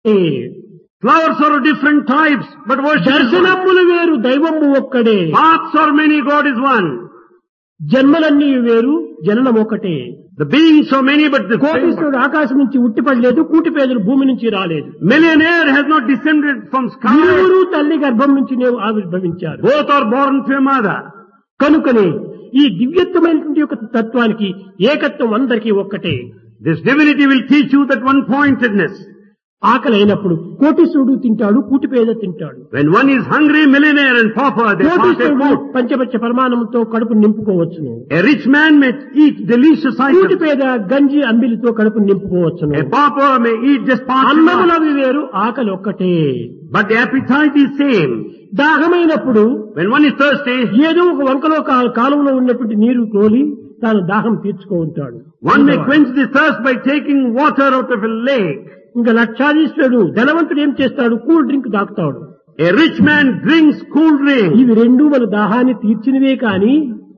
Flowers are of different types, but worship is one. దర్శనములు వేరు దైవము ఒక్కడే Paths are many, God is one. జన్మలన్నీ వేరు జననం ఒకటే The beings are many, but the same. కోటీశ్వరుడు ఆకాశం నుంచి ఉట్టిపడలేదు కూటి పేదలు భూమి నుంచి రాలేదు Millionaire has not descended from sky. ఇరువురు తల్లి గర్భం నుంచి నేను ఆవిర్భవించారు Both are born to a mother. కనుకనే ఈ దివ్యత్వమైనటువంటి యొక్క తత్వానికి ఏకత్వం అందరికీ ఒక్కటే This divinity will teach you that one-pointedness. ఆకలి అయినప్పుడు కోటీశ్వరుడు తింటాడు కూటి పేద తింటాడు When one is hungry, millionaire and pauper, they part a కోటీశ్వరుడు food. పంచపచ్చ పరిమాణంతో కడుపు నింపుకోవచ్చును A rich man may eat delicious కూటి items. పేద గంజి అంబిలితో కడుపు నింపుకోవచ్చును A pauper may eat just part of అన్నములవి వేరు ఆకలి ఒక్కటే But the appetite is same. దాహమైనప్పుడు When one is thirsty, ఏదో ఒక వంకలో కా- కాలువలో ఉన్నటువంటి నీరు కోలి తాను దాహం తీర్చుకుంటాడు one may quench the thirst by taking water out of a lake. ఇంకా లక్షాధీశ్వరుడు ధనవంతుడు ఏం చేస్తాడు కూల్ డ్రింక్ తాగుతాడు A rich man drinks cool drink, ఇవి రెండు మన దాహాన్ని తీర్చినవే కాని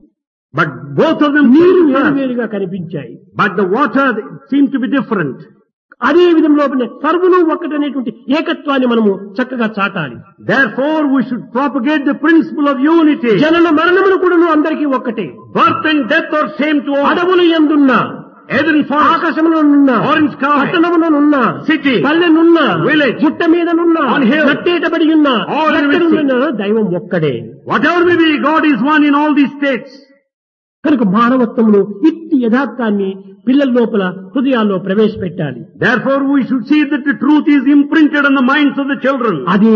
but both of them నీరు quench thirst. వేరువేరుగా కనిపించాయి But the water seem to be different. అదే విధంలో సర్వులు ఒక్కటనేటువంటి ఏకత్వాన్ని మనము చక్కగా చాటాలి Therefore, we should propagate the principle of unity. జనన మరణములు కూడాను అందరికీ ఒక్కటే Birth and death are same to all. అడవులు ఎందున్నా Either in forest, ఆకాశములోనున్నా Orange sky. పట్టణములోనున్నా City. పల్లెనున్నా Village. గుట్ట మీదనున్నా On hill. నట్టేటబడి ఉన్నా All in ఎక్కడున్నా దైవం ఒక్కడే whatever may be, God is one in all these states. కనుక మానవత్వంలో ఇట్టి యథార్థాన్ని పిల్లల లోపల హృదయాల్లో ప్రవేశపెట్టాలి Therefore, we should see that the truth is imprinted on the minds of the children. అదే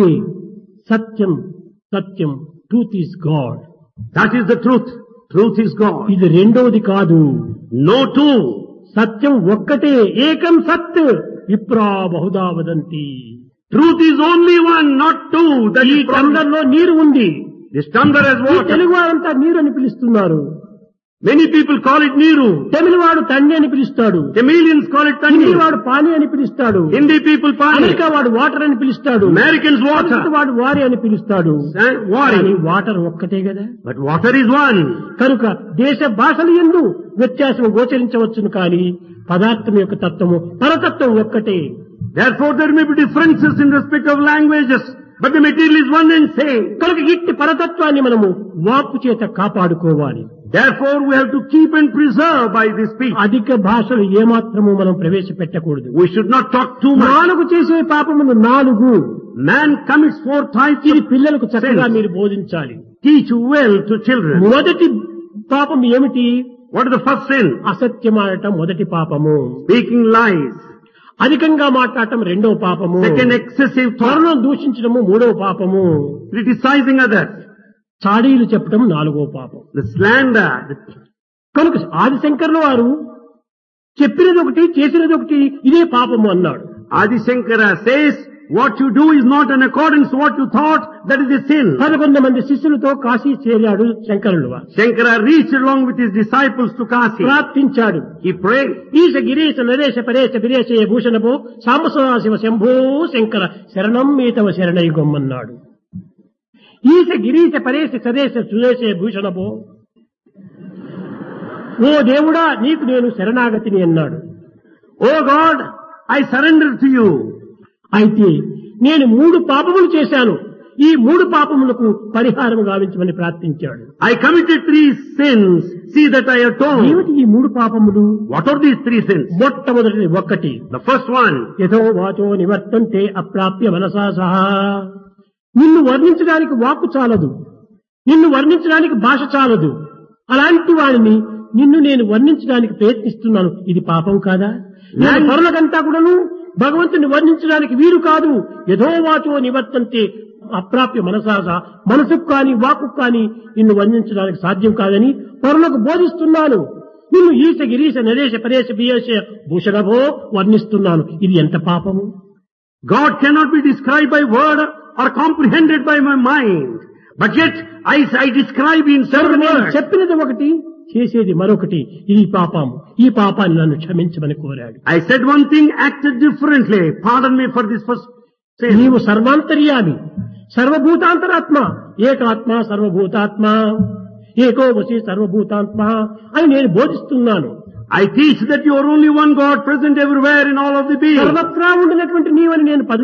సత్యం సత్యం truth is God That is the truth. Truth is God. ఇది రెండోది కాదు No two. సత్యం ఒక్కటే ఏకం సత్ విప్రా Bahuda వదంతి Truth is only one, not two. That ఈ is problem. టందర్లో నీరు ఉంది This tumbler has ఈ water. తెలుగు వారంతా నీరు అని పిలుస్తున్నారు Many people call it Niru. తమిళ వాడు తండ్రి అని పిలుస్తాడు Tamilians call it Hindi Tanni. వాడు పాని అని పిలుస్తాడు Hindi people Pani. అమెరికా వాడు వాటర్ అని పిలుస్తాడు Americans సంస్కృత water. వాడు వారి అని పిలుస్తాడు Eh, కానీ Wari. వాటర్ ఒక్కటే కదా But water is one. కనుక దేశ భాషలు ఎందు వ్యత్యాసం గోచరించవచ్చును కానీ పదార్థం యొక్క తత్వము పరతత్వం ఒక్కటే Therefore, there may be differences in respect of languages, but the material is one and same. కనుక ఇట్టి పరతత్వాన్ని మనము వాక్కు చేత కాపాడుకోవాలి Therefore, we have to keep and preserve by this speech. అధిక భాషలు ఏమాత్రము మనం ప్రవేశపెట్టకూడదు We should not talk too much. నాలుగు చేసే పాపములు నాలుగు Man commits four types ఇది of పిల్లలకు చక్కగా sins. మీరు బోధించాలి Teach well to children. మొదటి పాపం ఏమిటి What is the first sin? అసత్యమాడటం మొదటి పాపము Speaking lies. అధికంగా మాట్లాడటం రెండో పాపము Second, excessive thought. త్వరను దూషించడము మూడవ పాపము Criticizing others. చాడీలు చెప్పడం నాలుగో పాపం The slander. కనుక ఆదిశంకర్ల వారు చెప్పినది ఒకటి చేసినది ఒకటి ఇదే పాపము అన్నాడు Adi Shankara says, what you do is not in accordance to what you thought, that is a sin. పదకొండు మంది శిష్యులతో కాశీ చేరాడు శంకరుడు వారు. Shankara reached along with his disciples to Kasi. ప్రార్థించాడు He prayed. ఈశ గిరీశ నరేశ పరేశ విరేశయ భూషణభో సాంబసదాశివ శంభో శంకర శరణం మీతవ శరణై గొమ్మన్నాడు ఈశ గిరీశ పరేశ సరేశ సురేశయ భూషణభో ఓ దేవుడా నీకు నేను శరణాగతిని అన్నాడు Oh God, I surrender to you. అయితే నేను మూడు పాపములు చేశాను ఈ మూడు పాపములకు పరిహారం గావించమని ప్రార్థించాడు I committed three sins. See that I atone. ఏమిటి ఈ మూడు పాపములు What are these three sins? మొట్టమొదటిది ఒక్కటి The first one, యథో వాచో నివర్తంతే అప్రాప్య మనసా సహా నిన్ను వర్ణించడానికి వాక్కు చాలదు నిన్ను వర్ణించడానికి భాష చాలదు అలాంటి వాడిని నిన్ను నేను వర్ణించడానికి ప్రయత్నిస్తున్నాను ఇది పాపం కాదా నేను పరులకంతా కూడాను భగవంతుని వర్ణించడానికి వీరు కాదు యథో వాచో నివర్తంతే అప్రాప్య మనసాస మనసుకు కాని వాక్కు కాని నిన్ను వర్ణించడానికి సాధ్యం కాదని పరులకు బోధిస్తున్నాను నిన్ను ఈశ గిరీశ నరేశ పరేశ బియేశ భూషణభో వర్ణిస్తున్నాను ఇది ఎంత పాపము God cannot be described by word or comprehended by my mind. But yet, I, I describe in కనుక certain నేను words. చెప్పినది ఒకటి చేసేది మరొకటి ఇది పాపం ఈ పాపాన్ని నన్ను క్షమించమని కోరాడు I said one thing, acted differently. Pardon me for this first sin. నీవు సర్వాంతర్యామి సర్వభూతాంతరాత్మ ఏకాత్మ సర్వభూతాత్మ ఏకో వసి సర్వభూతాత్మ అని నేను బోధిస్తున్నాను I teach that you are only one God present everywhere in all of the beings. సర్వత్రా ఉండినటువంటి నీవని నేను పది